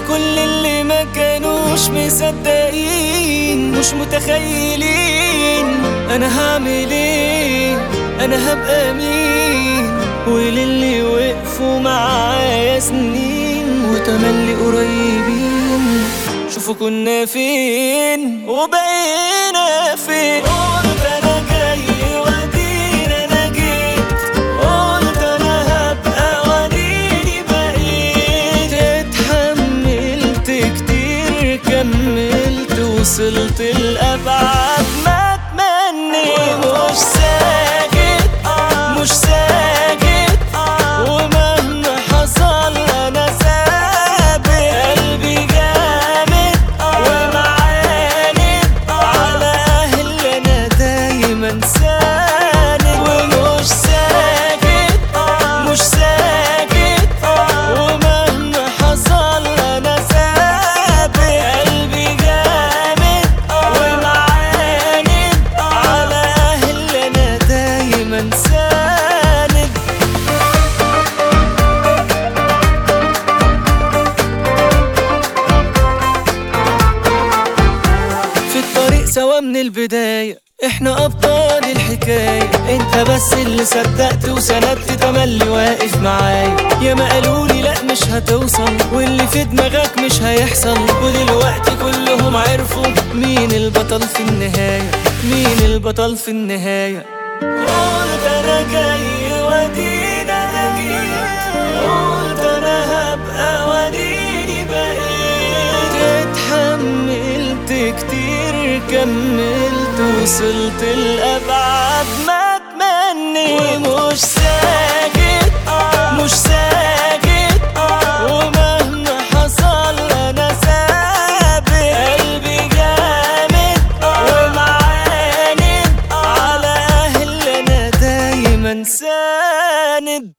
لكل اللي ما كانوش مصدقين مش متخيلين انا هعمل ايه انا هبقى مين وللي وقفوا معايا سنين وتملي قريبين شوفوا كنا فين وبقينا فين قلت انا جاي وادينا انا جيت قلت انا هبقى واديني بقيت اتحملت كتير كملت وصلت لأبعد ما اتمنيت مش ساكت مش ساكت ومهما حصل انا ثابت قلبي جامد ومعاند على اهل انا دايما ساند ومش ساكت مش ساكت ومهما حصل انا ثابت قلبي جامد ومعاند على اهل انا دايما ساند في الطريق سوا من البداية احنا ابطال الحكاية انت بس اللي صدقت وسندت تملي واقف معايا يا ما قالولي لا مش هتوصل واللي في دماغك مش هيحصل ودلوقتي كلهم عرفوا مين البطل في النهاية مين البطل في النهاية قلت انا جاي ودينا انا جيت قلت انا هبقى وديني بقيت اتحملت كتير كملت وصلت لأبعد ما اتمنيت مش ساكت مش ساكت ومهما حصل انا ثابت قلبي جامد ومعاند على اهل انا دايما ساند